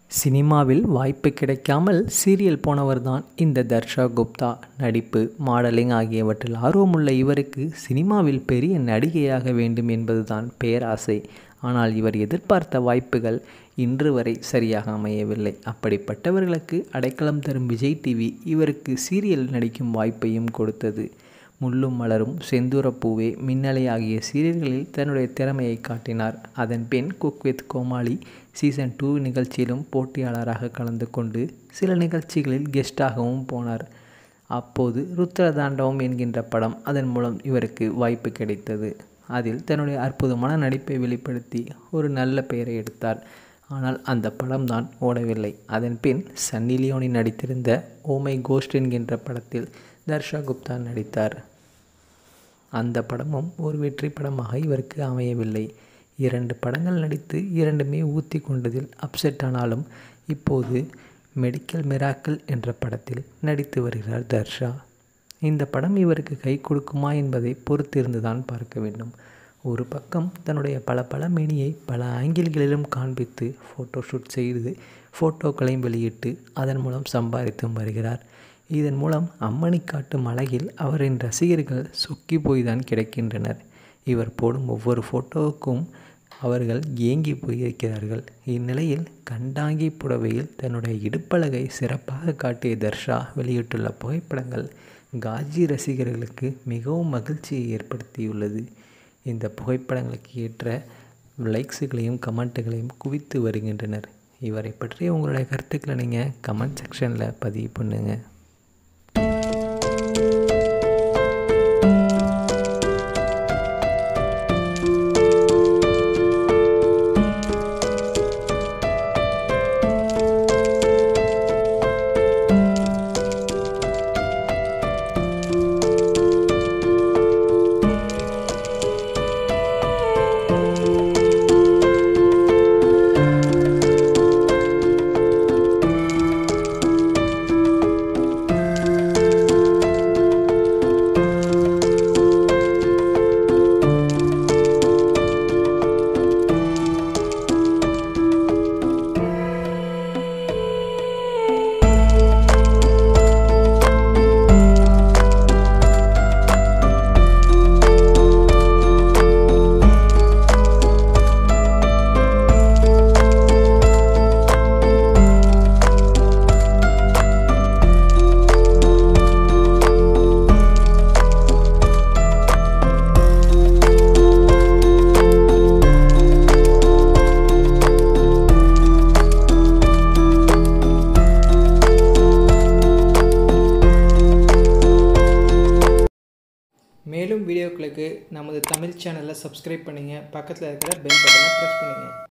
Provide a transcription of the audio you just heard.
சினிமாவில் வாய்ப்பு கிடைக்காமல் சீரியல் போனவர் தான் இந்த தர்ஷா குப்தா நடிப்பு மாடலிங் ஆகியவற்றில் ஆர்வமுள்ள இவருக்கு சினிமாவில் பெரிய நடிகையாக வேண்டும் என்பதுதான் பேராசை ஆனால் இவர் எதிர்பார்த்த வாய்ப்புகள் இன்று வரை சரியாக அமையவில்லை அப்படிப்பட்டவர்களுக்கு அடைக்கலம் தரும் விஜய் டிவி இவருக்கு சீரியல் நடிக்கும் வாய்ப்பையும் கொடுத்தது முள்ளும் மலரும் செந்தூரப்பூவே மின்னலை ஆகிய சீரியல்களில் தன்னுடைய திறமையை காட்டினார் அதன் பின் cook with Comali season two நிகழ்ச்சியிலும் போட்டியாளராக கலந்து கொண்டு சில நிகழ்ச்சிகளில் கெஸ்டாகவும் போனார் அப்போது ருத்ரதாண்டவம் என்கின்ற படம் அதன் மூலம் இவருக்கு வாய்ப்பு கிடைத்தது அதில் தன்னுடைய அற்புதமான நடிப்பை வெளிப்படுத்தி ஒரு நல்ல பெயரை எடுத்தார் ஆனால் அந்த படம்தான் ஓடவில்லை அதன் பின் சன்னி லியோனி நடித்திருந்த ஓமை கோஸ்ட் என்கின்ற படத்தில் தர்ஷா குப்தா நடித்தார் அந்த படமும் ஒரு வெற்றி படமாக இவருக்கு அமையவில்லை இரண்டு படங்கள் நடித்து இரண்டுமே ஊற்றி கொண்டதில் அப்செட் ஆனாலும் இப்போது மெடிக்கல் மிராக்கிள் என்ற படத்தில் நடித்து வருகிறார் தர்ஷா இந்த படம் இவருக்கு கை கொடுக்குமா என்பதை பொறுத்திருந்து தான் பார்க்க வேண்டும் ஒரு பக்கம் தன்னுடைய பல பல மேனியை பல ஆங்கிள்களிலும் காண்பித்து ஃபோட்டோஷூட் செய்து ஃபோட்டோக்களையும் வெளியிட்டு அதன் மூலம் சம்பாதித்தும் வருகிறார் இதன் மூலம் அம்மணி காட்டும் அழகில் அவரின் ரசிகர்கள் சொக்கி போய் தான் கிடைக்கின்றனர் இவர் போடும் ஒவ்வொரு ஃபோட்டோவுக்கும் அவர்கள் ஏங்கி போயிருக்கிறார்கள் இந்நிலையில் கண்டாங்கி புடவையில் தன்னுடைய இடுப்பழகை சிறப்பாக காட்டிய தர்ஷா வெளியிட்டுள்ள புகைப்படங்கள் காஜி ரசிகர்களுக்கு மிகவும் மகிழ்ச்சியை ஏற்படுத்தியுள்ளது இந்த புகைப்படங்களுக்கு ஏற்ற லைக்ஸுகளையும் கமெண்ட்டுகளையும் குவித்து வருகின்றனர் இவரை பற்றி உங்களுடைய கருத்துக்களை நீங்கள் கமெண்ட் செக்ஷனில் பதிவு பண்ணுங்கள் மேலும் வீடியோக்களுக்கு நமது தமிழ் சேனலை சப்ஸ்கிரைப் பண்ணுங்கள் பக்கத்தில் இருக்கிற பெல் பட்டனை ப்ரெஸ் பண்ணுங்கள்